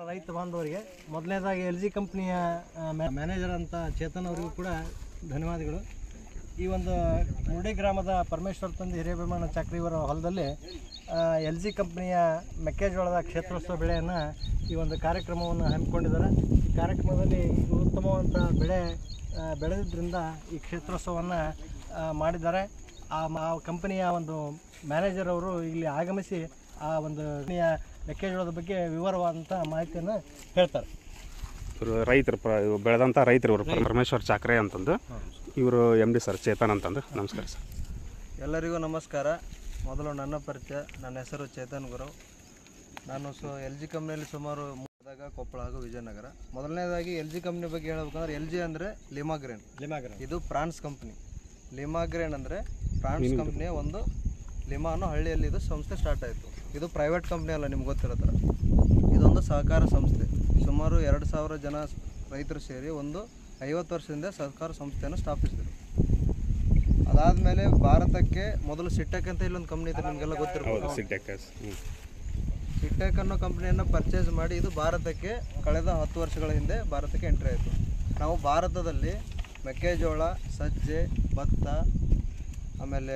ರೈತ ಬಾಂಧವರಿಗೆ ಮೊದಲನೇದಾಗಿ ಎಲ್ ಜಿ ಕಂಪ್ನಿಯ ಮ್ಯಾನೇಜರ್ ಅಂತ ಚೇತನ್ ಅವರಿಗೂ ಕೂಡ ಧನ್ಯವಾದಗಳು ಈ ಒಂದು ಮುರುಡಿ ಗ್ರಾಮದ ಪರಮೇಶ್ವರ್ ತಂದೆ ಹಿರೇಬೇಮಣ್ಣ ಚಾಕ್ರಿಯವರ ಹೊಲದಲ್ಲಿ ಎಲ್ ಜಿ ಕಂಪ್ನಿಯ ಮೆಕ್ಕೆಜೋಳದ ಕ್ಷೇತ್ರೋತ್ಸವ ಬೆಳೆಯನ್ನು ಈ ಒಂದು ಕಾರ್ಯಕ್ರಮವನ್ನು ಹಮ್ಮಿಕೊಂಡಿದ್ದಾರೆ ಈ ಕಾರ್ಯಕ್ರಮದಲ್ಲಿ ಇದು ಉತ್ತಮವಾದಂಥ ಬೆಳೆ ಆ, ಬೆಳೆದಿದ್ದರಿಂದ ಈ ಕ್ಷೇತ್ರೋತ್ಸವವನ್ನು ಮಾಡಿದ್ದಾರೆ ಆ ಮ- ಆ ಕಂಪನಿಯ ಒಂದು ಮ್ಯಾನೇಜರ್ ಅವರು ಇಲ್ಲಿ ಆಗಮಿಸಿ ಆ ಒಂದು ಕಂಪನಿಯ ಮೆಕ್ಕೆಜೋಳದ ಬಗ್ಗೆ ವಿವರವಾದಂಥ ಮಾಹಿತಿಯನ್ನು ಹೇಳ್ತಾರೆ ಇವರು ರೈತರು ಪ್ರ ಇವ್ರು ಬೆಳೆದಂಥ ರೈತರು ಇವರು ಪರಮೇಶ್ವರ್ ಚಾಕ್ರೆ ಅಂತಂದು ಇವರು ಎಮ್ ಡಿ ಸರ್ ಚೇತನ್ ಅಂತಂದು ನಮಸ್ಕಾರ ಸರ್ ಎಲ್ಲರಿಗೂ ನಮಸ್ಕಾರ ಮೊದಲು ನನ್ನ ಪರಿಚಯ ನನ್ನ ಹೆಸರು ಚೇತನ್ ಗುರು ನಾನು ಸೊ ಎಲ್ ಜಿ ಕಂಪ್ನಿಯಲ್ಲಿ ಸುಮಾರು ಮೂರದಾಗ ಕೊಪ್ಪಳ ಹಾಗೂ ವಿಜಯನಗರ ಮೊದಲನೇದಾಗಿ ಎಲ್ ಜಿ ಕಂಪ್ನಿ ಬಗ್ಗೆ ಹೇಳ್ಬೇಕಂದ್ರೆ ಎಲ್ ಜಿ ಅಂದರೆ ಲಿಮಾಗ್ರೇನ್ ಲಿಮಾಗ್ರ ಇದು ಫ್ರಾನ್ಸ್ ಕಂಪ್ನಿ ಲಿಮಾಗ್ರೇನ್ ಅಂದರೆ ಫ್ರಾನ್ಸ್ ಕಂಪ್ನಿಯ ಒಂದು ಲಿಮಾ ಅನ್ನೋ ಹಳ್ಳಿಯಲ್ಲಿ ಇದು ಸಂಸ್ಥೆ ಸ್ಟಾರ್ಟ್ ಆಯಿತು ಇದು ಪ್ರೈವೇಟ್ ಕಂಪ್ನಿ ಅಲ್ಲ ನಿಮ್ಗೆ ಗೊತ್ತಿರೋ ಥರ ಇದೊಂದು ಸಹಕಾರ ಸಂಸ್ಥೆ ಸುಮಾರು ಎರಡು ಸಾವಿರ ಜನ ರೈತರು ಸೇರಿ ಒಂದು ಐವತ್ತು ವರ್ಷದಿಂದ ಸಹಕಾರ ಸಂಸ್ಥೆಯನ್ನು ಸ್ಥಾಪಿಸಿದರು ಅದಾದಮೇಲೆ ಭಾರತಕ್ಕೆ ಮೊದಲು ಸಿಟ್ಟೆಕ್ ಅಂತ ಇಲ್ಲೊಂದು ಕಂಪ್ನಿ ಇದೆ ನಿಮಗೆಲ್ಲ ಗೊತ್ತಿರ್ಬೋದು ಸಿಗ್ಟೆಕ್ ಹ್ಞೂ ಸಿಟ್ಟೆಕ್ ಅನ್ನೋ ಕಂಪ್ನಿಯನ್ನು ಪರ್ಚೇಸ್ ಮಾಡಿ ಇದು ಭಾರತಕ್ಕೆ ಕಳೆದ ಹತ್ತು ವರ್ಷಗಳ ಹಿಂದೆ ಭಾರತಕ್ಕೆ ಎಂಟ್ರಿ ಆಯಿತು ನಾವು ಭಾರತದಲ್ಲಿ ಮೆಕ್ಕೆಜೋಳ ಸಜ್ಜೆ ಭತ್ತ ಆಮೇಲೆ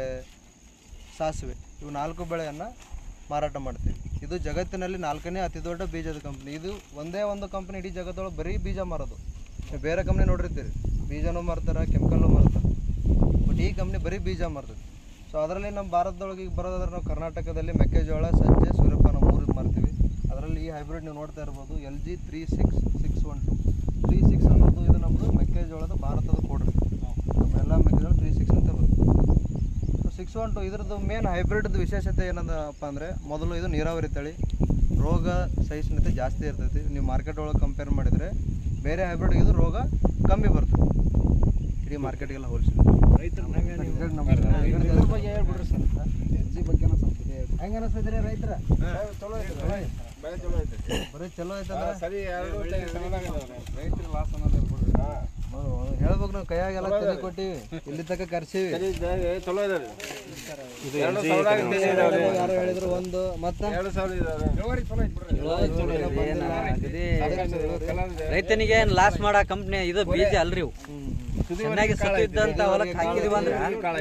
ಸಾಸಿವೆ ಇವು ನಾಲ್ಕು ಬೆಳೆಯನ್ನು ಮಾರಾಟ ಮಾಡ್ತೀವಿ ಇದು ಜಗತ್ತಿನಲ್ಲಿ ನಾಲ್ಕನೇ ಅತಿ ದೊಡ್ಡ ಬೀಜದ ಕಂಪ್ನಿ ಇದು ಒಂದೇ ಒಂದು ಕಂಪ್ನಿ ಇಡೀ ಜಗತ್ತೊಳಗೆ ಬರೀ ಬೀಜ ಮಾರೋದು ನೀವು ಬೇರೆ ಕಂಪ್ನಿ ನೋಡಿರ್ತೀರಿ ಬೀಜನೂ ಮಾರ್ತಾರೆ ಕೆಮಿಕಲ್ಲು ಮಾರ್ತಾರೆ ಬಟ್ ಈ ಕಂಪ್ನಿ ಬರೀ ಬೀಜ ಮಾರ್ತದೆ ಸೊ ಅದರಲ್ಲಿ ನಮ್ಮ ಭಾರತದೊಳಗೆ ಈಗ ಬರೋದಾದ್ರೆ ನಾವು ಕರ್ನಾಟಕದಲ್ಲಿ ಮೆಕ್ಕೆಜೋಳ ಸಜ್ಜೆ ಸೂರ್ಯಪಾನ ಮೂರು ಮಾರ್ತೀವಿ ಅದರಲ್ಲಿ ಈ ಹೈಬ್ರಿಡ್ ನೀವು ನೋಡ್ತಾ ಇರ್ಬೋದು L G three six six one two three six ಅನ್ನೋದು ಇದು ನಮ್ಮದು ಮೆಕ್ಕೆಜೋಳದ ಭಾರತದ ಕೋಡ್ರಿ ನಮ್ಮ ಎಲ್ಲ ಮೆಕ್ಕೆಜೋಳ ತ್ರೀ ಸಿಕ್ಸ್ ಅಂತ ಬರುತ್ತೆ ಸೊ ಸಿಕ್ಸ್ ಒನ್ ಟು ಇದ್ರದ್ದು ಮೇನ್ ಹೈಬ್ರಿಡ್ದು ವಿಶೇಷತೆ ಏನಂದಪ್ಪ ಅಂದರೆ ಮೊದಲು ಇದು ನೀರಾವರಿ ತಳಿ ರೋಗ ಸಹಿಷ್ಣುತೆ ಜಾಸ್ತಿ ಇರ್ತೈತಿ ನೀವು ಮಾರ್ಕೆಟ್ ಒಳಗೆ ಕಂಪೇರ್ ಮಾಡಿದರೆ ಬೇರೆ ಹೈಬ್ರಿಡ್ಗೆ ಇದು ರೋಗ ಕಮ್ಮಿ ಬರ್ತದೆ ಇಡೀ ಮಾರ್ಕೆಟ್ಗೆಲ್ಲ ಹೋಲಿಸಿ ರೈತರ ಬಗ್ಗೆ ಹೇಳ್ಬಿಡ್ರಿ ಸರ್ ಎಲ್ ಜಿ ಬಗ್ಗೆ ಹೆಂಗೆ ಅನಿಸ್ತೈತ್ರಿ ರೈತರ ಚಲೋ ಐತೆ ಬರೀ ಚಲೋ ಐತಂದ್ರೆ ಸರಿ ಎರಡು ರೈತರು ಲಾಸ್ ಹೇಳ್ಬೇಕು ನಾವು ಕೈಯಾಗೆಲ್ಲ ತಲೆ ಕೊಟ್ಟಿವಿ ಇಲ್ಲಿ ತನಕ ಕರ್ಸೀವಿ ಚಲೋ ಇದೆ ಇದು ಎರಡು ಸಾವಿರ ಕೆಜಿ ಇದಾವೆ ಯಾರೋ ಹೇಳಿದ್ರು ಒಂದು ಮತ್ತೆ ಎರಡು ಸಾವಿರ ಇದಾವೆ ರೈತನಿಗೆ ಲಾಸ್ ಮಾಡೋ ಕಂಪ್ನಿ ಇದು ಬೀಜ ಅಲ್ರಿ ಇವು ಚೆನ್ನಾಗಿ ಸತ್ತಿದ್ದಂತ ಹೊಲಕ್ಕೆ ಹಾಕಿದೀವಿ ಅಂದ್ರೆ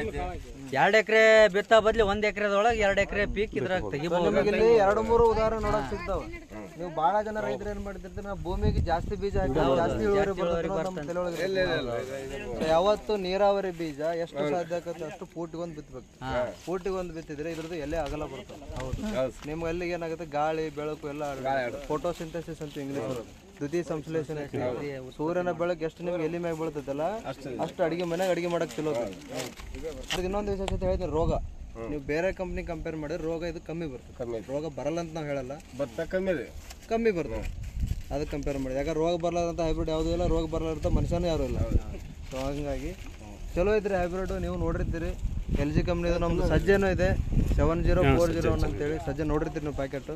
ಎರಡ್ ಎಕರೆ ಬಿತ್ತ ಬದ್ಲಿ ಒಂದ್ ಎಕರೆದೊಳಗೆ ಎರಡ್ ಎಕರೆ ಪೀಕ್ ಇದ್ರಾಗ ತೆಗಿಬಹುದು ನಿಮಗೆ ಇಲ್ಲಿ ಎರಡು ಮೂರು ಉದಾಹರಣೆ ನೋಡಕ್ ಸಿಗ್ತಾವ ನೀವು ಬಹಳ ಜನ ರೈತರು ಏನ್ ಮಾಡ್ತಿರ್ತೀರಿ ನಾವು ಭೂಮಿಗೆ ಜಾಸ್ತಿ ಬೀಜ ಹಾಕಿ ಜಾಸ್ತಿ ಇಳುವರಿ ಬರ್ತದೆ ಅನ್ನೋದು ನಮ್ಮ ತಲೆ ಒಳಗೆ ಇರ್ತದೆ. So ಯಾವತ್ತು ನೀರಾವರಿ ಬೀಜ ಎಷ್ಟು ಸಾಧ್ಯ ಆಗುತ್ತೆ ಅಷ್ಟು ಫೂಟಿಗೆ ಒಂದು ಬಿತ್ತಬೇಕು ಫೂಟಿಗೆ ಒಂದು ಬಿತ್ತಿದ್ರೆ ಇದ್ರದ್ದು ಎಲೆ ಅಗಲ ಬರ್ತದೆ ಹೌದು ನಿಮ್ಗೆ ಅಲ್ಲಿಗೆ ಏನಾಗುತ್ತೆ ಗಾಳಿ ಬೆಳಕು ಎಲ್ಲ ಫೋಟೋಸಿಂಥಸಿಸ್ ಅಂತ ಇಂಗ್ಲೀಷ್ ದ್ವಿತೀಯ ಸಂಶ್ಲೇಷಣೆ ಸೂರ್ಯನ ಬೆಳಕು ಎಷ್ಟು ನಿಮ್ಗೆ ಎಲ್ಲಿ ಮ್ಯಾಗ ಬೀಳ್ತೈತಲ್ಲ ಅಷ್ಟು ಅಡಿಗೆ ಮನೆಗೆ ಅಡಿಗೆ ಮಾಡಕ್ ಚಲೋ ಅದಕ್ಕೆ ಇನ್ನೊಂದು ವಿಶೇಷತೆ ಹೇಳ್ತೀನಿ ರೋಗ ನೀವು ಬೇರೆ ಕಂಪ್ನಿ ಕಂಪೇರ್ ಮಾಡಿದ್ರೆ ರೋಗ ಇದು ಕಮ್ಮಿ ಬರ್ತದೆ ರೋಗ ಬರಲ್ಲ ಅಂತ ನಾವು ಹೇಳಲ್ಲ ಭತ್ತ ಕಮ್ಮಿ ಇದೆ ಕಮ್ಮಿ ಬರ್ತದೆ ಅದಕ್ಕೆ ಕಂಪೇರ್ ಮಾಡಿ ಯಾಕಂದ್ರೆ ರೋಗ ಬರಲಾರಂತ ಹೈಬ್ರಿಡ್ ಯಾವುದೂ ಇಲ್ಲ ರೋಗ ಬರಲಾರಂತ ಮನುಷ್ಯನೂ ಯಾರೂ ಇಲ್ಲ ಸೊ ಹಂಗಾಗಿ ಚಲೋ ಐತ್ರಿ ಹೈಬ್ರಿಡ್ ನೀವು ನೋಡಿರ್ತೀರಿ ಎಲ್ ಜಿ ಕಂಪ್ನಿದು ನಮ್ದು ಸಜ್ಜೆನೂ ಇದೆ seven zero four zero one ಅಂತೇಳಿ ಸಜ್ಜೆ ನೋಡಿರ್ತೀರಿ ನೀವು ಪ್ಯಾಕೆಟು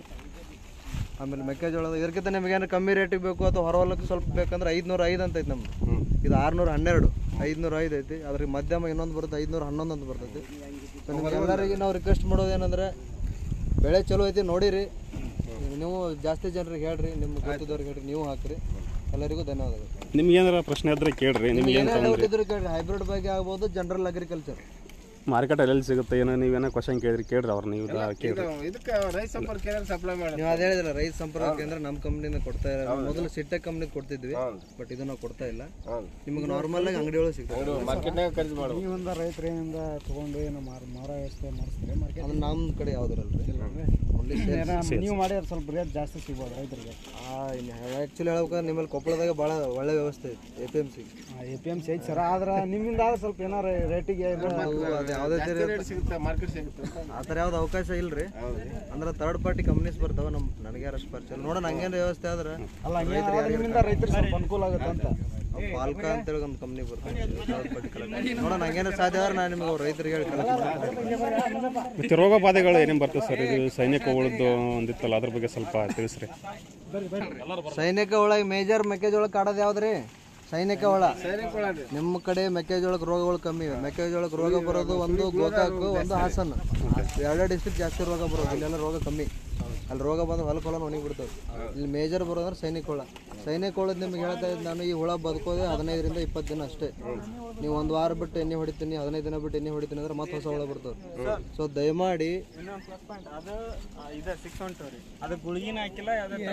ಆಮೇಲೆ ಮೆಕ್ಕೆಜೋಳದ ಇದಕ್ಕಿಂತ ನಿಮಗೆ ಏನಾರು ಕಮ್ಮಿ ರೇಟಿಗೆ ಬೇಕು ಅಥವಾ ಹೊರವಲಕ್ಕೆ ಸ್ವಲ್ಪ ಬೇಕಂದ್ರೆ ಐದುನೂರ ಐದು ಅಂತ ಐತೆ ನಮ್ದು ಇದು ಆರುನೂರ ಹನ್ನೆರಡು ಐದುನೂರ ಐದು ಐತಿ ಅದ್ರಿಗೆ ಮಧ್ಯಮ ಇನ್ನೊಂದು ಬರುತ್ತೆ ಐದುನೂರ ಹನ್ನೊಂದು ಅಂತ ಬರ್ತೈತಿ ಸೊ ನಿಮ್ಗೆ ಎಲ್ಲರಿಗೆ ನಾವು ರಿಕ್ವೆಸ್ಟ್ ಮಾಡೋದು ಏನಂದ್ರೆ ಬೆಳೆ ಚಲೋ ಐತಿ ನೋಡಿರಿ ನೀವು ಜಾಸ್ತಿ ಜನರಿಗೆ ಹೇಳ್ರಿ ನಿಮ್ಮ ಗೊತ್ತಿದ್ದವ್ರಿಗೆ ಹೇಳ್ರಿ ನೀವು ಹಾಕ್ರಿ ಎಲ್ಲರಿಗೂ ಧನ್ಯವಾದಗಳು ನಿಮ್ಗೆ ಏನಾರ ಪ್ರಶ್ನೆ ಇದ್ರೆ ಕೇಳ್ರಿ ನಿಮ್ಗೆ ಏನು ಏನೇ ಡೌಟ್ ಇದ್ರು ಕೇಳ್ರಿ ಹೈಬ್ರಿಡ್ ಬಗ್ಗೆ ಆಗ್ಬೋದು ಜನರಲ್ ಅಗ್ರಿಕಲ್ಚರ್ ಮಾರ್ಕೆಟಲ್ಲಿ ಎಲ್ಲಿ ಸಿಗುತ್ತೆ ಏನೋ ನೀವೇನೋ ಕ್ವಶನ್ ಕೇಳಿದ್ರಿ ಕೇಳ್ರಿ ಅವ್ರು ನೀವು ಇದನ್ನ ಕೇಳ್ರಿ ಇದಕ್ಕೆ ರೈತ ಸಂಪರ್ಕ ಕೇಂದ್ರ ಸಪ್ಲೈ ಮಾಡಿ ನೀವು ಅದೇ ಹೇಳಿದ್ರಲ್ಲ ರೈತ ಸಂಪರ್ಕ ಕೇಂದ್ರ ನಮ್ಮ ಕಂಪ್ನಿನ ಕೊಡ್ತಾ ಇಲ್ಲ ಮೊದಲು ಸಿಟ್ಟೆ ಕಂಪ್ನಿ ಕೊಡ್ತಿದ್ವಿ ಬಟ್ ಇದು ನಾವು ಕೊಡ್ತಾ ಇಲ್ಲ ನಿಮಗೆ ನಾರ್ಮಲ್ ಆಗಿ ಅಂಗಡಿ ಒಳಗೆ ಸಿಗ್ತದೆ ಮಾರ್ಕೆಟ್ನಾಗ ಖರೀದಿ ಮಾಡ್ಬೋದು ನೀವೊಂದ ರೈತರಿಂದ ತಗೊಂಡು ಏನು ಮಾರ ಮಾರ ವ್ಯವಸ್ಥೆ ಮಾಡಿಸ್ತೀರಿ ಮಾರ್ಕೆಟ್ ಅದು ನಮ್ಮ ಕಡೆ ಯಾವ್ದಿರಲ್ರಿ ಓನ್ಲಿ ನೀವು ಮಾಡಿದ್ರೆ ಸ್ವಲ್ಪ ರೇಟ್ ಜಾಸ್ತಿ ಸಿಗ್ಬೋದು ರೈತರಿಗೆ ಆ್ಯಕ್ಚುಲಿ ಹೇಳ್ಬೇಕಾದ್ರೆ ನಿಮ್ಮಲ್ಲಿ ಕೊಪ್ಪಳದಾಗ ಭಾಳ ಒಳ್ಳೆ ವ್ಯವಸ್ಥೆ ಐತಿ A P M C A P M C ಐತೆ ಸರ್ ಆದ್ರೆ ನಿಮ್ಮಿಂದ ಆದ್ರೆ ಸ್ವಲ್ಪ ಏನಾರ ರೇಟಿಗೆ ಅದು ಯಾವುದೇ ತೀರಿ ರೇಟ್ ಸಿಗುತ್ತೆ ಮಾರ್ಕೆಟ್ ಸಿಗುತ್ತೆ ಆ ಥರ ಯಾವ್ದು ಅವಕಾಶ ಇಲ್ರಿ ಅಂದ್ರೆ ಥರ್ಡ್ ಪಾರ್ಟಿ ಕಂಪ್ನೀಸ್ ಬರ್ತಾವ ನಮ್ಮ ನನಗೆ ಅಷ್ಟು ಪರಿಚಯ ನೋಡೋಣ ಹಂಗೇನು ವ್ಯವಸ್ಥೆ ಆದ್ರೆ ಅಲ್ಲ ಹಂಗೆ ನಿಮ್ಮಿಂದ ರೈತರಿಗೆ ಸ್ವಲ್ಪ ಅನುಕೂಲ ಆಗುತ್ತೆ ಅಂತ ಪಾಲ್ಕ ಅಂತೇಳಿ ಒಂದು ಕಂಪ್ನಿ ಬರ್ತದೆ ಥರ್ಡ್ ಪಾರ್ಟಿ ಕಲೆಕ್ಟ್ ನೋಡೋಣ ಹಂಗೇನೋ ಸಾಧ್ಯ ಆದ್ರೆ ನಾನು ನಿಮಗೆ ರೈತರಿಗೆ ಹೇಳಿ ಕಲೆಕ್ಟ್ ಮಾಡ್ತೀನಿ ಮತ್ತು ರೋಗ ಬಾಧೆಗಳು ಏನೇನು ಬರ್ತದೆ ಸರ್ ಇದು ಸೈನಿಕ ಉಳಿದು ಒಂದಿತ್ತಲ್ಲ ಅದ್ರ ಬಗ್ಗೆ ಸ್ವಲ್ಪ ತಿಳಿಸ್ರಿ ಸೈನಿಕ ಒಳಗೆ ಮೇಜರ್ ಮೆಕ್ಕೆಜೋಳ ಕಾಡೋದು ಯಾವ್ದ್ರಿ ಸೈನಿಕ ಹುಳ ನಿಮ್ಮ ಕಡೆ ಮೆಕ್ಕೆಜೋಳಕ್ಕೆ ರೋಗಗಳು ಕಮ್ಮಿ ಇವೆ ಮೆಕ್ಕೆಜೋಳಕ್ಕೆ ರೋಗ ಬರೋದು ಒಂದು ಗೋಕಾಕು ಒಂದು ಹಾಸನ ಎರಡೇ ಡಿಸ್ಟ್ರಿಕ್ಟ್ ಜಾಸ್ತಿ ರೋಗ ಬರೋದು ಇಲ್ಲೆಲ್ಲ ರೋಗ ಕಮ್ಮಿ ಅಲ್ಲಿ ರೋಗ ಬಂದ್ರೆ ಹೊಲಕ್ಕೆ ಹೊಲ ಒಣಗಿ ಬಿಡ್ತಾವೆ ಇಲ್ಲಿ ಮೇಜರ್ ಬರೋದ್ರೆ ಸೈನಿಕ ಹುಳ ಸೈನಿಕ ಹುಳದ ನಿಮ್ಗೆ ಹೇಳ್ತಾ ಇದ್ದು ನಾನು ಈ ಹುಳ ಬದುಕೋದೆ ಹದಿನೈದರಿಂದ ಇಪ್ಪತ್ತು ದಿನ ಅಷ್ಟೇ ನೀವು ಒಂದು ವಾರ ಬಿಟ್ಟು ಎಣ್ಣೆ ಹೊಡಿತೀನಿ ಹದಿನೈದು ದಿನ ಬಿಟ್ಟು ಎಣ್ಣೆ ಹೊಡಿತೀನಿ ಅಂದ್ರೆ ಮತ್ತೆ ಹೊಸ ಹುಳ ಬರ್ತಾವೆ ಸೊ ದಯಮಾಡಿ ಅದು ಗುಳಿಗಿನ ಹಾಕಿಲ್ಲ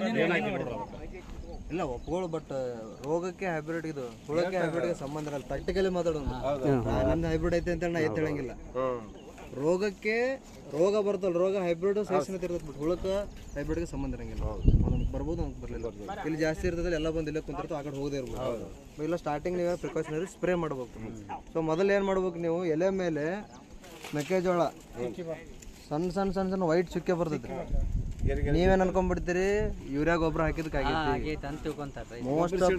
ಇಲ್ಲ ಒಪ್ಕೊಳ್ಳು ಬಟ್ ರೋಗಕ್ಕೆ ಹೈಬ್ರಿಡ್ ಇದು ಹುಳಕ್ಕೆ ಹೈಬ್ರಿಡ್ಗೆ ಸಂಬಂಧ ಇರಲ್ಲ ಪ್ರಾಕ್ಟಿಕಲಿ ಮಾತಾಡೋಣ ನಂದು ಹೈಬ್ರಿಡ್ ಐತೆ ಅಂತ ನಾ ಎತ್ತಿ ಹೇಳಂಗಿಲ್ಲ ರೋಗಕ್ಕೆ ರೋಗ ಬರ್ತಲ್ಲ ರೋಗ ಹೈಬ್ರಿಡ್ ಸಹಿಷ್ಣುತೆ ಇರ್ತದೆ ಬಟ್ ಹುಳಕ್ಕೆ ಹೈಬ್ರಿಡ್ಗೆ ಸಂಬಂಧ ಇರಂಗಿಲ್ಲ ಒಂದೊಂದು ಬರ್ಬೋದು ನಮ್ಗೆ ಬರಲಿಲ್ಲ ಇಲ್ಲಿ ಜಾಸ್ತಿ ಇರ್ತದೆ ಎಲ್ಲ ಬಂದು ಇಲ್ಲೇ ಕುಂತಿರ್ತಾವೆ ಆ ಕಡೆ ಹೋಗದೇ ಇರ್ಬೋದು ಇಲ್ಲ ಸ್ಟಾರ್ಟಿಂಗ್ ನೀವು ಪ್ರಿಕಾಷನರಿ ಸ್ಪ್ರೇ ಮಾಡ್ಬೇಕು ಸೊ ಮೊದಲು ಏನು ಮಾಡ್ಬೇಕು ನೀವು ಎಲೆ ಮೇಲೆ ಮೆಕ್ಕೆಜೋಳ ಸಣ್ಣ ಸಣ್ಣ ಸಣ್ಣ ಸಣ್ಣ ವೈಟ್ ಚುಕ್ಕೆ ಬರ್ತೈತಿ ನೀವೇನ್ ಅನ್ಕೊಂಡ್ಬಿಡ್ತೀರಿ ಯೂರಿಯಾ ಗೊಬ್ಬರ ಹಾಕಿದಕ್ಕೆ ಆಗೈತಿ ಆಗೈತೆ ಅಂತ ತಿಳ್ಕೊಂತಾರ ಮೋಸ್ಟ್ ಆಫ್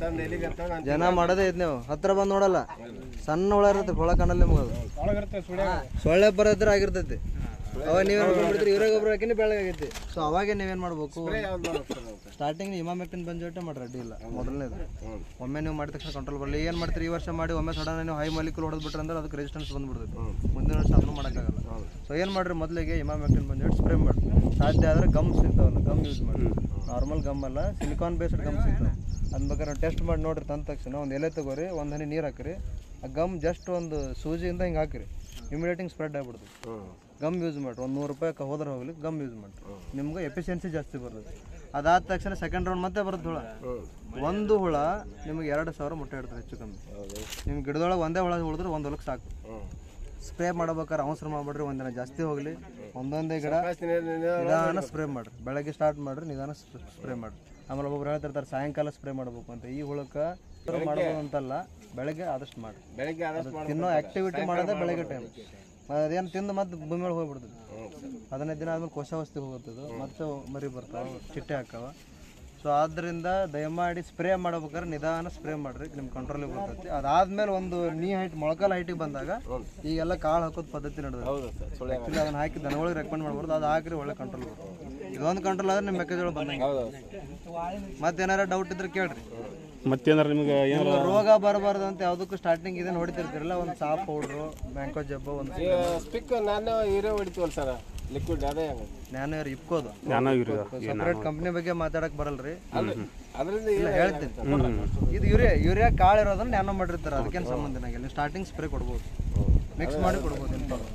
ಜನ ಮಾಡೋದೇ ಐತಿ ನೀವು ಹತ್ರ ಬಂದ್ ನೋಡಲ್ಲ ಸಣ್ಣ ಹುಳ ಇರುತ್ತೆ ಹುಳ ಕಾಣಲ್ಲ ನಿಮ್ಗೆ ಅದು ಸೊಳ್ಳೆ ಬರೋದ್ರ ಆಗಿರ್ತೈತಿ ಅವಾಗ ನೀವೇನ್ ಅನ್ಕೊಂಡ್ಬಿಡ್ತೀರಿ ಯೂರಿಯಾ ಗೊಬ್ಬರ ಹಾಕಿನಿ ಬೆಳಗಾಗೈತಿ ಸೊ ಅವಾಗೆ ನೀವೇನ್ ಮಾಡ್ಬೇಕು ಸ್ಟಾರ್ಟಿಂಗ್ ಇಮಾಮೆಕ್ಟಿನ್ ಬಂಜೋಟೆ ಮಾಡ್ರಿ ಅಡ್ಡಿ ಇಲ್ಲ ಮೊದಲನೇದು ಒಮ್ಮೆ ನೀವು ಮಾಡಿದ ತಕ್ಷಣ ಕಂಟ್ರೋಲ್ ಬರಲಿ ಏನು ಮಾಡ್ತೀರಿ ಈ ವರ್ಷ ಮಾಡಿ ಒಮ್ಮೆ ಸಡನ್ ನೀವು ಹೈ ಮಾಲಿಕ್ಯೂಲ್ ಹೊಡೆದ್ಬಿಟ್ರೆ ಅಂದ್ರೆ ಅದಕ್ಕೆ ರೆಸಿಸ್ಟೆನ್ಸ್ ಬಂದ್ಬಿಡ್ತೈತಿ ಮುಂದಿನ ವರ್ಷ ಅದನ್ನು ಮಾಡೋಕ್ಕಾಗಲ್ಲ ಸೊ ಏನು ಮಾಡ್ರಿ ಮೊದಲಿಗೆ ಇಮಾಮೆಕ್ಟಿನ್ ಬಂಜೋಟ್ ಸ್ಪ್ರೇ ಮಾಡಿ ಸಾಧ್ಯ ಆದರೆ ಗಮ್ ಸಿಗ್ತಾವಲ್ಲ ಗಮ್ ಯೂಸ್ ಮಾಡಿ ನಾರ್ಮಲ್ ಗಮ್ ಅಲ್ಲ ಸಿಲಿಕಾನ್ ಬೇಸ್ಡ್ ಗಮ್ ಸಿಗ್ತಾವೆ ಅದನ್ನ ಬೇಕಾದ್ರೆ ಟೆಸ್ಟ್ ಮಾಡಿ ನೋಡ್ರಿ ತಂದ ತಕ್ಷಣ ಒಂದು ಎಲೆ ತಗೋರಿ ಒಂದು ಹನಿ ನೀರು ಹಾಕಿರಿ ಆ ಗಮ್ ಜಸ್ಟ್ ಒಂದು ಸೂಜಿಯಿಂದ ಹಿಂಗೆ ಹಾಕಿರಿ ಇಮಿಡಿಯೇಟಿಂಗ್ ಸ್ಪ್ರೆಡ್ ಆಗ್ಬಿಡ್ತದೆ ಗಮ್ ಯೂಸ್ ಮಾಡ್ರಿ ಒಂದು ನೂರು ರೂಪಾಯಿ ಹೋದ್ರೆ ಹೋಗ್ಲಿ ಗಮ್ ಯೂಸ್ ಮಾಡ್ರಿ ನಿಮ್ಗೆ ಎಫಿಷಿಯನ್ಸಿ ಜಾಸ್ತಿ ಬರ್ತದೆ ಅದಾದ ತಕ್ಷಣ ಸೆಕೆಂಡ್ ರೌಂಡ್ ಮತ್ತೆ ಬರುತ್ತೆ ಹುಳ ಒಂದು ಹುಳ ನಿಮಗೆ ಎರಡು ಸಾವಿರ ಮುಟ್ಟೆ ಇಡ್ತದೆ ಹೆಚ್ಚು ಕಮ್ಮಿ ನಿಮ್ಮ ಗಿಡದೊಳಗೆ ಒಂದೇ ಹುಳ ಉಳಿದ್ರೆ ಒಂದು ಹೊಲಕ್ಕೆ ಸಾಕು ಸ್ಪ್ರೇ ಮಾಡ್ಬೇಕಾದ್ರೆ ಅವಸರ ಮಾಡ್ಬಿಡ್ರಿ ಒಂದಿನ ಜಾಸ್ತಿ ಹೋಗಲಿ ಒಂದೊಂದೇ ಗಿಡ ನಿಧಾನ ಸ್ಪ್ರೇ ಮಾಡ್ರಿ ಬೆಳಗ್ಗೆ ಸ್ಟಾರ್ಟ್ ಮಾಡ್ರಿ ನಿಧಾನ ಸ್ಪ್ರೇ ಮಾಡ್ರಿ ಆಮೇಲೆ ಒಬ್ಬೊಬ್ರು ಹೇಳ್ತಿರ್ತಾರೆ ಸಾಯಂಕಾಲ ಸ್ಪ್ರೇ ಮಾಡ್ಬೇಕು ಅಂತ ಈ ಹುಳಕ್ಕೆ ಮಾಡ್ಬೋದು ಅಂತಲ್ಲ ಬೆಳಗ್ಗೆ ಆದಷ್ಟು ಮಾಡಿ ಬೆಳಗ್ಗೆ ಆದಷ್ಟು ಅದು ತಿನ್ನೋ ಆಕ್ಟಿವಿಟಿ ಮಾಡೋದೇ ಬೆಳಗ್ಗೆ ಟೈಮ್ ಅದೇನು ತಿಂದು ಮತ್ತೆ ಭೂಮಿ ಒಳಗೆ ಹೋಗ್ಬಿಡ್ತದೆ ಹದಿನೈದು ದಿನ ಆದ್ಮೇಲೆ ಕೋಶಾವಸ್ಥೆ ಹೋಗುತ್ತದು ಮತ್ತೆ ಮರಿ ಬರ್ತಾವೆ ಚಿಟ್ಟೆ ಹಾಕಾವ ಸೊ ಆದ್ದರಿಂದ ದಯಮಾಡಿ ಸ್ಪ್ರೇ ಮಾಡ್ಬೇಕಾದ್ರೆ ನಿಧಾನ ಸ್ಪ್ರೇ ಮಾಡ್ರಿ ನಿಮ್ಮ ಕಂಟ್ರೋಲಿಗೆ ಬರ್ತೈತಿ ಅದಾದ್ಮೇಲೆ ಒಂದು ನೀ ಹೈಟ್ ಮೊಳಕಾಲ ಹೈಟಿಗೆ ಬಂದಾಗ ಈಗೆಲ್ಲ ಕಾಳು ಹಾಕೋದು ಪದ್ಧತಿ ನಡೆದ ಆ್ಯಕ್ಚುಲಿ ಅದನ್ನ ಹಾಕಿ ದನಗಳಿಗೆ ರೆಕಮೆಂಡ್ ಮಾಡ್ಬಾರ್ದು ಅದು ಹಾಕಿರಿ ಒಳ್ಳೆ ಕಂಟ್ರೋಲ್ ಬರ್ತದೆ ಇದೊಂದು ಕಂಟ್ರೋಲ್ ಆದ್ರೆ ನಿಮ್ಮ ಮೆಕ್ಕೆಜೋಳ ಬಂದಂಗೆ ಮತ್ತೇನಾರ ಡೌಟ್ ಇದ್ರೆ ಕೇಳ್ರಿ ಮತ್ತೇನಾರ ನಿಮಗೆ ಏನಾರ ನಿಮ್ಗೆ ರೋಗ ಬರಬಾರ್ದು ಅಂತ ಯಾವುದಕ್ಕೂ ಸ್ಟಾರ್ಟಿಂಗ್ ಇದನ್ನ ಹೊಡಿತಿರ್ತಿರಲ್ಲ ಒಂದು ಸಾಪ್ ಪೌಡ್ರು ಮ್ಯಾಂಕೋ ಜಬ್ಬು ಒಂದು ಸ್ಪಿಕ್ ನಾನು ಹೀರೋ ಹೊಡಿತೀವಲ್ಲ ಸರ್ ಲಿಕ್ವಿಡ್ ಅದೇ ಹಂಗೆ ನ್ಯಾನೋ ಇಪ್ಕೋದು ಜ್ಞಾನ ಇವ್ರಿಗೆ ಸಪ್ರೇಟ್ ಕಂಪ್ನಿ ಬಗ್ಗೆ ಮಾತಾಡಕ್ ಬರಲ್ರಿ ಅದರಿಂದ ಇಲ್ಲ ಹೇಳ್ತೀನಿ ಇದು ಯೂರಿಯಾ ಯೂರಿಯಾ ಕಾಳು ಇರೋದನ್ನ ನ್ಯಾನೋ ಮಾಡಿರ್ತಾರೆ ಅದಕ್ಕೇನು ಸಂಬಂಧ ಇಲ್ಲ ನೀವು ಸ್ಟಾರ್ಟಿಂಗ್ ಸ್ಪ್ರೇ ಕೊಡ್ಬೋದು ಮಿಕ್ಸ್ ಮಾಡಿ ಕೊಡ್ಬೋದು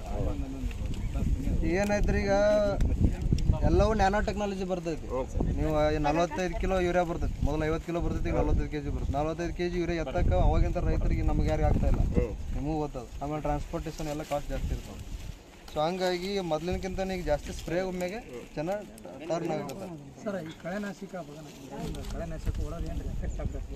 ಏನಾಯ್ತು ಈಗ ಎಲ್ಲವೂ ನ್ಯಾನೋ ಟೆಕ್ನಾಲಜಿ ಬರ್ತೈತಿ ನೀವು ನಲವತ್ತೈದು ಕಿಲೋ ಯೂರಿಯಾ ಬರ್ತೈತಿ ಮೊದಲು ಐವತ್ತು ಕಿಲೋ ಬರ್ತೈತಿ ಈಗ ನಲವತ್ತೈದು ಕೆ ಜಿ ಬರುತ್ತೆ ನಲವತ್ತೈದು ಕೆ ಜಿ ಯೂರಿಯಾ ಎತ್ತಕ್ಕೆ ಅವಾಗಿಂತ ರೈತರಿಗೆ ನಮ್ಗೆ ಯಾರಿಗೆ ಆಗ್ತಾ ಇಲ್ಲ ನಿಮಗೂ ಗೊತ್ತದ ಆಮೇಲೆ ಟ್ರಾನ್ಸ್ಪೋರ್ಟೇಷನ್ ಎಲ್ಲ ಕಾಸ್ಟ್ ಜಾಸ್ತಿ ಇರ್ತಾವೆ ಸೊ ಹಂಗಾಗಿ ಮೊದಲಿನಕ್ಕಿಂತ ಈಗ ಜಾಸ್ತಿ ಸ್ಪ್ರೇ ಒಮ್ಮೆಗೆ ಚೆನ್ನಾಗಿ ಟರ್ನ್ ಆಗುತ್ತೆ ಸರ್ ಈ ಕಳೆನಾಶಕ ಕಳೆನಾಶಕ ಹೊಡೆದು ಏನು ಎಫೆಕ್ಟ್ ಆಗಬೇಕು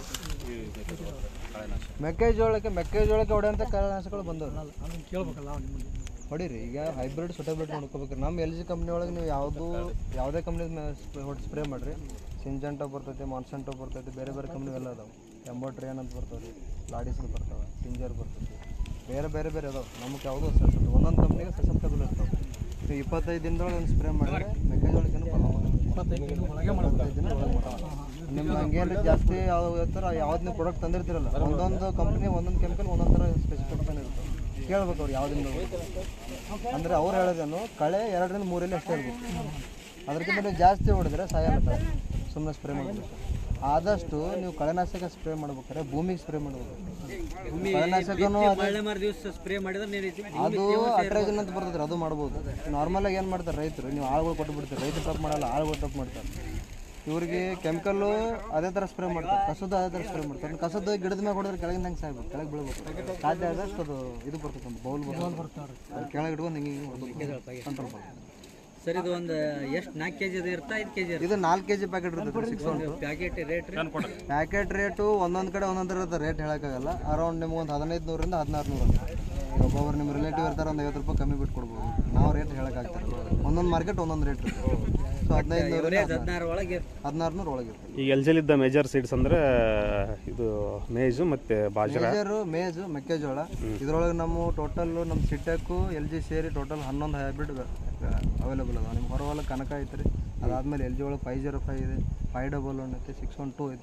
ಮೆಕ್ಕೆಜೋಳಕ್ಕೆ ಮೆಕ್ಕೆಜೋಳಕ್ಕೆ ಹೊಡೆಯಂಥ ಕೀಟನಾಶಕಗಳು ಬಂದವು ಅದನ್ನು ಕೇಳ್ಬೇಕಲ್ಲ ನಿಮ್ಮಲ್ಲಿ ಹೊಡೀರಿ ಈಗ ಹೈಬ್ರಿಡ್ ಸುಟೇಬಿಲಿಟಿ ನೋಡ್ಕೋಬೇಕು ನಮ್ಮ ಎಲ್ ಜಿ ಕಂಪ್ನಿ ಒಳಗೆ ನೀವು ಯಾವುದು ಯಾವುದೇ ಕಂಪ್ನಿ ಹೊಟ್ಟು ಸ್ಪ್ರೇ ಮಾಡಿರಿ ಸಿಂಜಂಟೋ ಬರ್ತೈತಿ ಮಾನ್ಸಂಟೋ ಬರ್ತೈತಿ ಬೇರೆ ಬೇರೆ ಕಂಪ್ನಿ ಎಲ್ಲ ಅದಾವೆ ಎಂಬೋಟ್ರಿಯನ್ ಅಂತ ಬರ್ತಾವೆ ರೀ ಲಾಡಿಸ್ಗಳು ಬರ್ತಾವೆ ಟಿಂಜರ್ ಬರ್ತೈತಿ ಬೇರೆ ಬೇರೆ ಬೇರೆ ಅದಾವೆ ನಮ್ಗೆ ಯಾವುದೋ ಸೆಸೆಪ್ಟ್ ಒಂದೊಂದು ಕಂಪ್ನಿಗೆ ಸೆಸೆಪ್ಟಬಲ್ ಇರ್ತಾವೆ ನೀವು ಇಪ್ಪತ್ತೈದು ದಿನದೊಳಗೆ ಒಂದು ಸ್ಪ್ರೇ ಮಾಡಿದ್ರೆ ಮೆಕ್ಕೆಜೋಳಕ್ಕೇನು ಪ್ರಾಬ್ಲಮ್ ಇಪ್ಪತ್ತೈದು ದಿನ ಒಳಗೆ ಮಾಡಬೇಕು ದಿನ ಒಳಗೆ ಮಾಡಲ್ಲ. ನಿಮ್ಗೆ ಹಂಗೇನು ಜಾಸ್ತಿ ಯಾವ ಥರ ಯಾವ್ದು ನೀವು ಪ್ರಾಡಕ್ಟ್ ತಂದಿರ್ತೀರಲ್ಲ ಒಂದೊಂದು ಕಂಪ್ನಿ ಒಂದೊಂದು ಕೆಮಿಕಲ್ ಒಂದೊಂದು ಥರ ಸ್ಪೆಸಿಫಿಕೇಶನ್ ಇರ್ತವೆ ಕೇಳ್ಬೇಕು ಅವ್ರು ಯಾವ್ದಿಂದ ಅಂದರೆ ಅವ್ರು ಹೇಳೋದೇನು ಕಳೆ ಎರಡರಿಂದ ಮೂರಲ್ಲಿ ಅಷ್ಟೇ ಇರ್ಬೇಕು ಅದಕ್ಕಿಂತ ನೀವು ಜಾಸ್ತಿ ಹೊಡೆದ್ರೆ ಸಾಯಲ್ಲ ಸುಮ್ಮನೆ ಸ್ಪ್ರೇ ಮಾಡಬೇಕು ಆದಷ್ಟು ನೀವು ಕಳೆನಾಶಕ ಸ್ಪ್ರೇ ಮಾಡ್ಬೇಕಾದ್ರೆ ಭೂಮಿಗೆ ಸ್ಪ್ರೇ ಮಾಡಬೇಕು ಕಳೆನಾಶಕನೂ ಅದೇ ಒಳ್ಳೆ ಮಾರು ದಿವಸ ಸ್ಪ್ರೇ ಮಾಡಿದ್ರೆ ನೀರು ಅದು ಅಟ್ರಾಜನ್ ಅಂತ ಬರ್ತದ್ರಿ ಅದು ಮಾಡ್ಬೋದು ನಾರ್ಮಲ್ ಆಗಿ ಏನು ಮಾಡ್ತಾರೆ ರೈತರು ನೀವು ಆಳುಗಳು ಕೊಟ್ಟು ಬಿಡ್ತಾರೆ ರೈತರು ತಪ್ಪು ಮಾಡಲ್ಲ ಆಳುಗಳು ತಪ್ಪು ಮಾಡ್ತಾರೆ ಇವ್ರಿಗೆ ಕೆಮಿಕಲ್ಲು ಅದೇ ಥರ ಸ್ಪ್ರೇ ಮಾಡ್ತಾರೆ ಕಸದ ಅದೇ ಥರ ಸ್ಪ್ರೇ ಮಾಡ್ತಾರೆ ಕಸದ ಗಿಡದ ಮ್ಯಾಗ ಹೊಡೆದ್ರೆ ಕೆಳಗಿಂದ ಹಂಗೆ ಸಾಯ್ಬೇಕು ಕೆಳಗೆ ಬೀಳ್ಬೇಕು ಸಾಧ್ಯ ಆದಷ್ಟು ಅದು ಇದು ಬರ್ತದೆ ಒಂದು ಬೌಲ್ ಬರ್ತದೆ ಅದು ಕೆಳಗೆ ಇಟ್ಕೊಂಡು ಹಿಂಗೆ ಹಿಂಗೆ ಕಂಟ್ರೋಲ್ ಮಾಡ್ತಾರೆ ಸರ್ ಇದು ಒಂದು ಎಷ್ಟು ನಾಲ್ಕು ಕೆ ಜಿದು ಇರ್ತಾ ಐದು ಕೆ ಜಿ ಇದು ನಾಲ್ಕು ಕೆ ಜಿ ಪ್ಯಾಕೆಟ್ ಇರ್ತದೆ ಸಿಕ್ಸ್ ಉಂಟು ಪ್ಯಾಕೆಟ್ ರೇಟ್ ರೀ ಪ್ಯಾಕೆಟ್ ರೇಟು ಒಂದೊಂದು ಕಡೆ ಒಂದೊಂದು ಇರುತ್ತೆ ರೇಟ್ ಹೇಳೋಕ್ಕಾಗಲ್ಲ ಅರೌಂಡ್ ನಿಮ್ಗೆ ಒಂದು ಹದಿನೈದು ನೂರಿಂದ ಹದಿನಾರು ನೂರು ಒಬ್ಬೊಬ್ರು ನಿಮ್ಮ ರಿಲೇಟಿವ್ ಇರ್ತಾರೆ ಒಂದು ಐವತ್ತು ರೂಪಾಯಿ ಕಮ್ಮಿ ಬಿಟ್ಟು ಕೊಡ್ಬೋದು ನಾವು ರೇಟ್ ಹೇಳೋಕ್ಕಾಗ್ತಾರೆ ಒಂದೊಂದು ಮಾರ್ಕೆಟ್ ಒಂದೊಂದು ರೇಟ್ ಇರುತ್ತೆ ಸೊ ಹದಿನೈದು ನೂರಿಂದ ಹದಿನಾರು ಒಳಗೆ ಹದಿನಾರು ನೂರು ಒಳಗಿರುತ್ತೆ ಈಗ ಎಲ್ ಜಿಲಿದ್ದ ಮೇಜರ್ ಸೀಡ್ಸ್ ಅಂದ್ರೆ ಇದು ಮೇಜು ಮತ್ತು ಬಾಜ್ರಾ ಮೇಜರು ಮೇಜು ಮೆಕ್ಕೆಜೋಳ ಇದ್ರೊಳಗೆ ನಮ್ಮ ಟೋಟಲ್ ನಮ್ಮ ಸಿಟ್ಟಕ್ಕೂ ಎಲ್ ಜಿ ಸೇರಿ ಟೋಟಲ್ ಹನ್ನೊಂದು ಹೈಬ್ರಿಡ್ ಅವೈಲೇಬಲ್ ಅದಾವೆ ನಿಮ್ಮ ಹೊರ ಹೊಲ ಕನಕ ಐತ್ರಿ ಅದಾದ್ಮೇಲೆ ಎಲ್ ಜಿ ಒಳಗೆ ಫೈವ್ ಜೀರೋ ಫೈವ್ ಇದೆ ಫೈವ್ ಡಬಲ್ ಒನ್ ಐತಿ ಸಿಕ್ಸ್ ಒನ್ ಟೂ ಐತಿ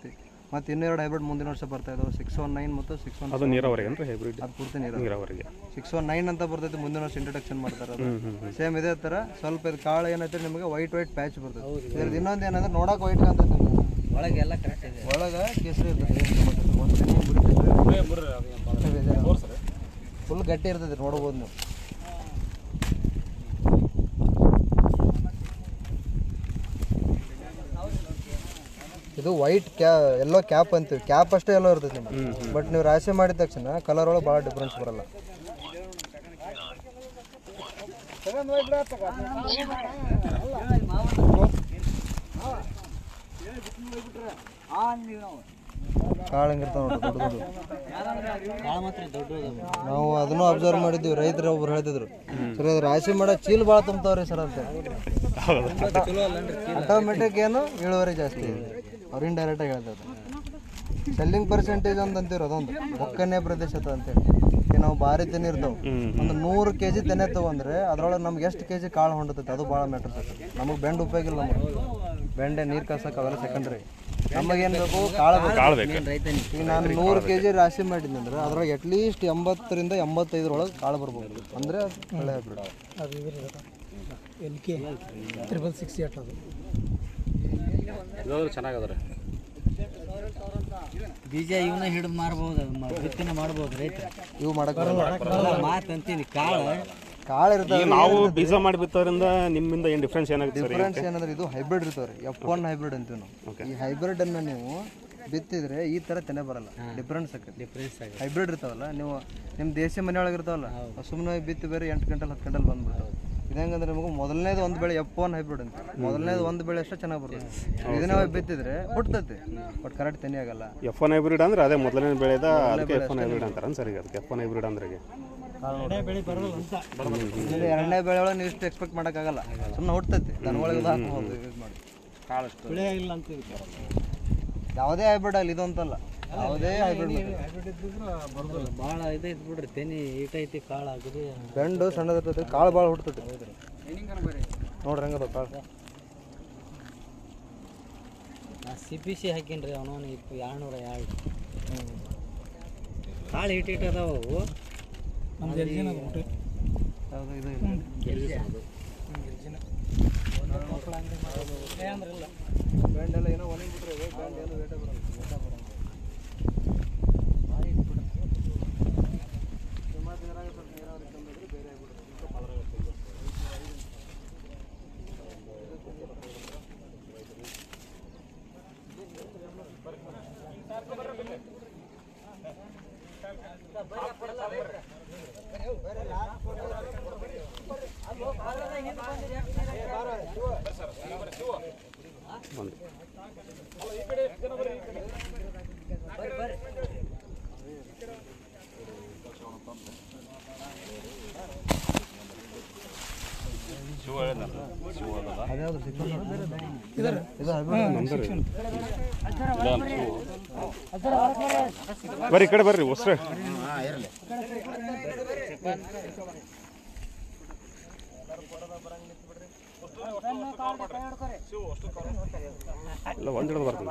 ಮತ್ತು ಇನ್ನೆರಡು ಹೈಬ್ರಿಡ್ ಮುಂದಿನ ವರ್ಷ ಬರ್ತಾ ಇದಾವೆ ಸಿಕ್ಸ್ ಒನ್ ನೈನ್ ಮತ್ತು ಸಿಕ್ಸ್ ಒನ್ ಅದು ನೀರಾವರಿಗೆ ಅಂದ್ರೆ ಹೈಬ್ರಿಡ್ ಅದು ಪೂರ್ತಿ ನೀರು ನೀರಾವರಿಗೆ ಸಿಕ್ಸ್ ಒನ್ ನೈನ್ ಅಂತ ಬರ್ತೈತೆ ಮುಂದಿನ ವರ್ಷ ಇಂಟ್ರಡಕ್ಷನ್ ಮಾಡ್ತಾರೆ ಅದು ಹ್ಮ್ ಹ್ಮ್ ಹ್ಮ್ ಸೇಮ್ ಇದೇ ಥರ ಸ್ವಲ್ಪ ಇದು ಕಾಳು ಏನೈತೆ ನಿಮಗೆ ವೈಟ್ ವೈಟ್ ಪ್ಯಾಚ್ ಬರ್ತದೆ ಇದ್ರದ್ದು ಇನ್ನೊಂದು ಏನಂದ್ರೆ ನೋಡಕ್ಕೆ ವೈಟ್ ಕಾಣ್ತೈತೆ ನಿಮ್ಗೆ ಒಳಗೆ ಎಲ್ಲ ಕರೆಕ್ಟ್ ಇದೆ ಒಳಗೆ ಕೇಸರಿ ಇರ್ತದೆ ಒಂದು ಫುಲ್ ಗಟ್ಟಿ ಇರ್ತದೆ ನೋಡ್ಬೋದು ನೀವು ಇದು ವೈಟ್ ಕ್ಯಾ ಎಲ್ಲೋ ಕ್ಯಾಪ್ ಅಂತೀವಿ ಕ್ಯಾಪ್ ಅಷ್ಟೇ ಎಲ್ಲೋ ಇರ್ತೈತೆ ನಿಮ್ಗೆ ಬಟ್ ನೀವು ರಾಶಿ ಮಾಡಿದ ತಕ್ಷಣ ಕಲರ್ ಒಳಗೆ ಭಾಳ ಡಿಫ್ರೆನ್ಸ್ ಬರಲ್ಲ ಕಾಳು ಹೆಂಗಿರ್ತಾವ ನೋಡ್ರಿ ದೊಡ್ಡ ದೊಡ್ಡ ಕಾಳು ಮಾತ್ರ ದೊಡ್ಡ ನಾವು ಅದನ್ನು ಅಬ್ಸರ್ವ್ ಮಾಡಿದ್ವಿ ರೈತರು ಒಬ್ರು ಹೇಳ್ತಿದ್ರು ಸರ್ ಅದು ರಾಶಿ ಮಾಡೋ ಚೀಲ ಭಾಳ ತುಂಬ್ತಾವ್ರಿ ಸರ್ ಅಂತ ಆಟೋಮೆಟಿಕ್ ಏನು ಇಳುವರಿ ಜಾಸ್ತಿ ಇದೆ ಅವ್ರು ಇಂಡೈರೆಕ್ಟಾಗಿ ಹೇಳ್ತಾರೆ ಸೆಲ್ಲಿಂಗ್ ಪರ್ಸೆಂಟೇಜ್ ಅಂತ ಅಂತೀವಿ ಅದೊಂದು ಒಕ್ಕನ್ನೇ ಪ್ರದೇಶತ ಅಂತೇಳಿ ಈಗ ನಾವು ಭಾರಿ ತೆನೆ ಇರ್ತಾವೆ ಒಂದು ನೂರು ಕೆ ಜಿ ತೆನೆ ತಗೊಂಡ್ರೆ ಅದ್ರೊಳಗೆ ನಮ್ಗೆ ಎಷ್ಟು ಕೆ ಜಿ ಕಾಳು ಹೊಂಡತೈತೆ ಅದು ಭಾಳ ಮ್ಯಾಟರ್ ಆಗ್ತದೆ ನಮಗೆ ಬೆಂಡ್ ಉಪಯೋಗ ಇಲ್ಲ ನಮಗೆ ಬೆಂಡೆ ನೀರು ಕಾಸಕ್ಕೆ ಅವೆಲ್ಲ ಸೆಕೆಂಡ್ರಿ ನಮಗೇನು ಬೇಕು ಕಾಳು ಬೇಕು ಕಾಳು ಬೇಕು ಈಗ ನಾನು ನೂರು ಕೆ ಜಿ ರಾಶಿ ಮಾಡಿದ್ನಿ ಅಂದ್ರೆ ಅದ್ರೊಳಗೆ ಅಟ್ಲೀಸ್ಟ್ ಎಂಬತ್ತರಿಂದ ಎಂಬತ್ತೈದರೊಳಗೆ ಕಾಳು ಬರ್ಬೋದು ಅಂದರೆ ಒಳ್ಳೆ hybrid L K triple six eight ಅದು ಬೀಜ ಇವನ್ನ ಹಿಡಿದು ಮಾರ್ಬೋದು ಮ- ಬಿತ್ತನೆ ಮಾಡ್ಬೋದು ರೈತರು ಇವು ಮಾಡಕ್ಕೆ ಮಾತು ಅಂತೀನಿ ಕಾಳು ಕಾಳು ಇರ್ತಾವೆ ಈಗ ನಾವು ಬೀಜ ಮಾಡಿ ಬಿತ್ತೋದ್ರಿಂದ ನಿಮ್ಮಿಂದ ಏನು ಡಿಫ್ರೆನ್ಸ್ ಏನಾಗುತ್ತೆ ಸರ್ ಡಿಫ್ರೆನ್ಸ್ ಏನಂದ್ರೆ ಇದು ಹೈಬ್ರಿಡ್ ಇರ್ತಾವೆ ರೀ ಎಫ್ ಒನ್ ಹೈಬ್ರಿಡ್ ಅಂತೀವಿ ನಾವು ಈ ಹೈಬ್ರಿಡ್ ಅನ್ನ ನೀವು ಬಿತ್ತಿದ್ರೆ ಈ ಥರ ತೆನೆ ಬರಲ್ಲ ಡಿಫ್ರೆನ್ಸ್ ಆಕೈತಿ ಡಿಫ್ರೆನ್ಸ್ ಆಗಿದೆ ಹೈಬ್ರಿಡ್ ಇರ್ತಾವಲ್ಲ ನೀವು ನಿಮ್ಮ ದೇಶಿ ಮನೆಯೊಳಗೆ ಇರ್ತಾವಲ್ಲ ಸುಮ್ಮನೆ ಬಿತ್ತಿ ಬೇರೆ ಎಂಟು ಗಂಟಲ್ ಹತ್ತು ಗಂಟಲ್ ಬಂದ್ಬಿಡ್ತಾವೆ ಇದು ಹೆಂಗಂದ್ರೆ ನಿಮಗೆ ಮೊದಲನೇದು ಒಂದು ಬೆಳೆ ಎಫ್ ಒನ್ ಹೈಬ್ರಿಡ್ ಅಂತ ಮೊದಲನೇದು ಒಂದು ಬೆಳೆ ಅಷ್ಟೇ ಚೆನ್ನಾಗಿ ಬರ್ತದೆ ಇದನ್ನ ಬಿತ್ತಿದ್ರೆ ಹುಟ್ಟತೈತಿ ಬಟ್ ಕರೆಕ್ಟ್ ತೆನೆ ಆಗಲ್ಲ ಎಫ್ ಒನ್ ಹೈಬ್ರಿಡ್ ಅಂದ್ರೆ ಅದೇ ಮೊದಲನೇ ಬೆಳೆದ ಅದಕ್ಕೆ ಎಫ್ ಒನ್ ಹೈಬ್ರಿಡ್ ಅಂತಾರ ಸರ್ ಈಗ ಅದಕ್ಕೆ ಎಫ್ ಒನ್ ಹೈಬ್ರಿಡ್ ಅಂದ್ರೆ ಈಗ ಬೆಳೆ ಬರಲ್ಲ ಅಂತ ಇದು ಎರಡನೇ ಬೆಳೆ ಒಳಗೆ ನೀವು ಇಷ್ಟು ಎಕ್ಸ್ಪೆಕ್ಟ್ ಮಾಡೋಕ್ಕಾಗಲ್ಲ ಸುಮ್ಮನೆ ಹುಟ್ಟತೈತಿ ದನಗಳಿಗೆ ಹಾಕ್ಬೋದು ಯೂಸ್ ಮಾಡಿ ಬೆಳೆ ಇಲ್ಲ ಅಂತ ಇದಕ್ಕೆ ಯಾವುದೇ ಹೈಬ್ರಿಡ್ ಆಗಲಿ ಇದು ಅಂತಲ್ಲ ಯಾವುದೇ ಹೈಬ್ರಿಡ್ ಹೈಬ್ರಿಡ್ ಇದ್ದಿದ್ರೆ ಬರೋದಿಲ್ಲ ಭಾಳ ಇದು ಐತಿ ಬಿಡ್ರಿ ತೆನಿ ಈಟೈತಿ ಕಾಳು ಅಗದಿ ಬೆಂಡು ಸಣ್ಣದಿರ್ತೈತಿ ಕಾಳು ಭಾಳ ಹುಡ್ತೈತಿ ನೋಡ್ರಿ ಹೆಂಗದ ಕಾಳು ನಾ ಸಿ ಪಿ ಸಿ ಹಾಕೀನಿ ಅವನವನು ಇಪ್ಪ ಎರಡ್ನೂರ ಎರಡು ಕಾಳು ಇಟ್ಟು ಇಟ್ಟು ಅದಾವ ಅವು ನಮ್ದು ಎಲ್ಜಿನ ಅದು ಊಟ ಯಾವುದು ಇದು ಇಲ್ಲ. ಬೆಂಡೆಲ್ಲ ಏನೋ ಒಣಗಿಬಿಟ್ರೆ ಬೆಂಡ್ ಏನು ವೇಟ ಬರಲ್ಲ ವೇಟ ಬರಲ್ಲ ಸುಮಾರು ನೀರಾಗ ಸ್ವಲ್ಪ ನೀರಾವರಿ ಕಮ್ಮಿ ಇದ್ರೆ ಬೇರೆ ಆಗ್ಬಿಡುತ್ತೆ ಸ್ವಲ್ಪ ಪದರ ಇರ್ತದೆ. ಒಂದು ಅದ್ಯಾವ್ದು ಸಿಕ್ಕಲ್ಲ? ಇದು hybrid. ಬರ್ರಿ ಈ ಕಡೆ ಬರ್ರಿ ಹೊಸ್ರೆ ಇಲ್ಲ ಒಂದು ಹಿಡಿದು ಬರ್ತೀನಿ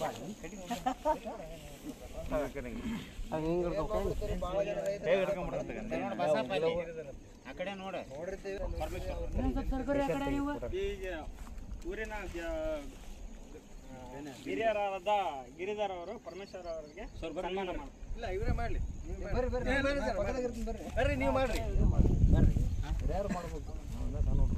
ಹಂಗ್ ಹಿಂಗ್ ಇರ್ತಾವ್ ಕಾಳು. ಆ ಕಡೆ ನೋಡ ಈಗ ಊರಿನ ಜ- ಹಿರಿಯರಾದ ಗಿರಿಧರ್ ಅವರು ಪರಮೇಶ್ವರ್ ಅವರಿಗೆ ಸನ್ಮಾನ ಮಾಡ್ತಾರೆ ಇಲ್ಲ ಇವರೇ ಮಾಡಲಿ ಬರ್ರಿ ಬರ್ರಿ ಬರ್ರಿ ಸರ್, ಪಕ್ಕದಾಗ ಇರ್ತೀನಿ ಬರ್ರಿ ಬರ್ರಿ ನೀವು ಮಾಡ್ರಿ ಬರ್ರಿ ಯಾರು ಮಾಡ್ಬೇಕು ನಾನು ನೋಡ್ರಿ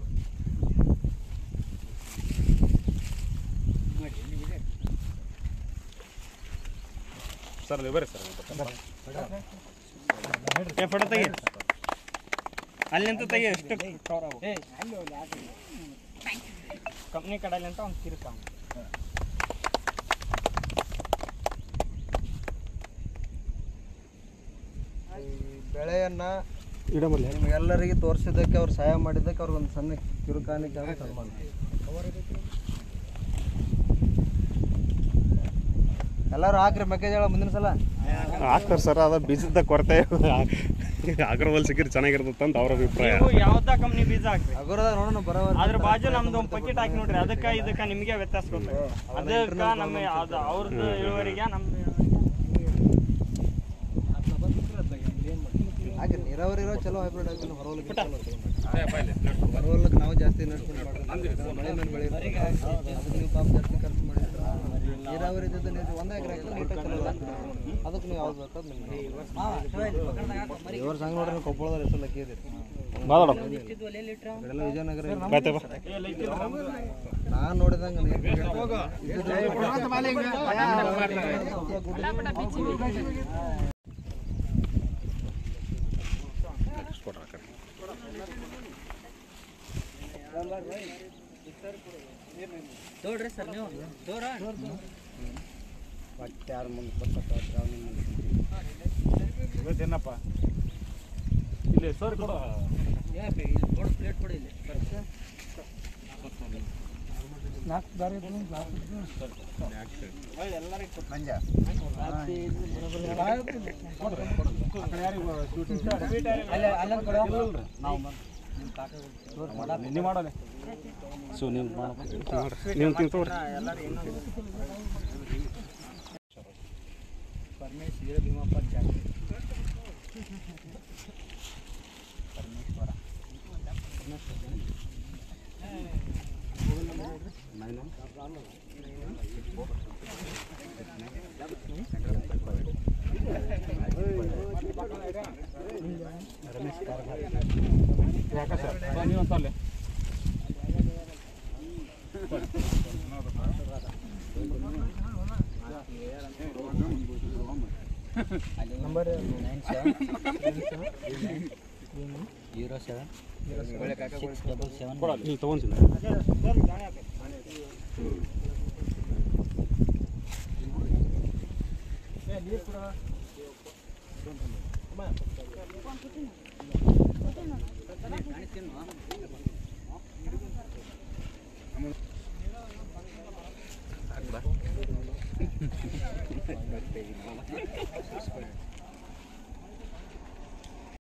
ಸರ್ ನೀವು ಬರ್ರಿ ಸರ್ ಏ ಫೋಟೋ ತೆಗಿ ಅಲ್ಲಿಂದ ತೆಗಿ ಎಷ್ಟು ಕವರ್ ಆಗು ಕಂಪ್ನಿ ಕಡೆಯಲ್ಲಿ ಅಂತ ಒಂದು ಕಿರುಕ ಈ ಬೆಳೆಯನ್ನ ಇಡಮಲ್ಲಿ ನಿಮ್ಗೆಲ್ಲರಿಗೆ ತೋರಿಸಿದ್ದಕ್ಕೆ ಅವ್ರು ಸಹಾಯ ಮಾಡಿದ್ದಕ್ಕೆ ಅವ್ರಿಗೆ ಒಂದು ಸಣ್ಣ ಕಿರುಕಾಣಿಕೆ ಆಗಿ ಸನ್ಮಾನ ಎಲ್ಲರೂ ಹಾಕ್ರಿ ಮೆಕ್ಕೆಜೋಳ ಮುಂದಿನ ಸಲ ಹಾಕ್ತಾರೆ ಸರ್ ಅದ ಬೀಜದ ಕೊರತೆ ಅಗ್ರವಾಲ್ ಸಿಕ್ಕಿದ್ರೆ ಚೆನ್ನಾಗಿರ್ತದೆ ಅಂತ ಅವ್ರ ಅಭಿಪ್ರಾಯ ನೀವು ಯಾವ್ದ ಕಂಪ್ನಿ ಬೀಜ ಹಾಕ್ರಿ ಅಗೋರದಾಗ ನೋಡೋಣ ಬರೋವರ್ ಅದ್ರ ಬಾಜು ನಮ್ದು ಒಂದು ಪಕೆಟ್ ಹಾಕಿ ನೋಡ್ರಿ ಅದಕ್ಕ ಇದಕ್ಕ ನಿಮಗೆ ವ್ಯತ್ಯಾಸ ಗೊತ್ತಾಗುತ್ತೆ ಅದಕ್ಕ ನಮ್ಮ ಅದು ಅವ್ರದ್ದು ಇಳುವರಿಗೆ ನಮ್ಮ ಹಾಗೆ ನೀರಾವರಿ ಇರೋ ಚಲೋ ಹೈಬ್ರಿಡ್ ಹಾಕಿ ಹೊರವಲಕ್ಕೆ ಹೊರವಲಕ್ಕೆ ನಾವು ಜಾಸ್ತಿ ಇನ್ವೆಸ್ಟ್ಮೆಂಟ್ ಮಾಡ್ತೀವಿ ಮಳೆ ಮೇಲೆ ಬೆಳೆ ಇರ್ತದೆ. ಅದಕ್ಕೆ ನೀವು ಪಾಪ ಜಾಸ್ತಿ ಖರ್ಚು ಮಾಡಿದ್ರೆ ನೀರಾವರಿ ಇದ್ದದ್ದು ನೀವು ಒಂದು ಎಕರೆ ಹಾಕಿದ್ರೆ ನೀಟಾಗಿ ಚಲೋ ಬರ್ತದೆ. ಅದಕ್ಕೆ ನೀವು ಯಾವ್ದು ಬೇಕಾದ್ ನಿಮ್ಗೆ ಈ ವರ್ಷ ಹಂಗೆ ನೋಡ್ರಿ ನೀವು ಕೊಪ್ಪಳದ ಹೆಸರು ಲಕ್ಕಿ ಇದೀರಿ ಇದೆಲ್ಲ ವಿಜಯನಗರ ನಾನು ನೋಡಿದಂಗೆ ನೋಡ್ರಿ ಸರ್ ನೀವು ದೂರ ಏನಪ್ಪ ಇಲ್ಲಿ ಸರ್ ಕೊಡು ಪ್ಲೇಟ್ ಕೊಡಿ ಇಲ್ಲಿ ನೀವು ಮಾಡೋಣ ಸೊ ನೀವು ಮಾಡ್ರಿ ನೀವು ತಿಂತವ್ರಿ ನೀವು ಅಂತ ಅಲ್ಲೇ zero seven six double seven ಇಲ್ಲಿ ತೊಗೊಂತೀನಿ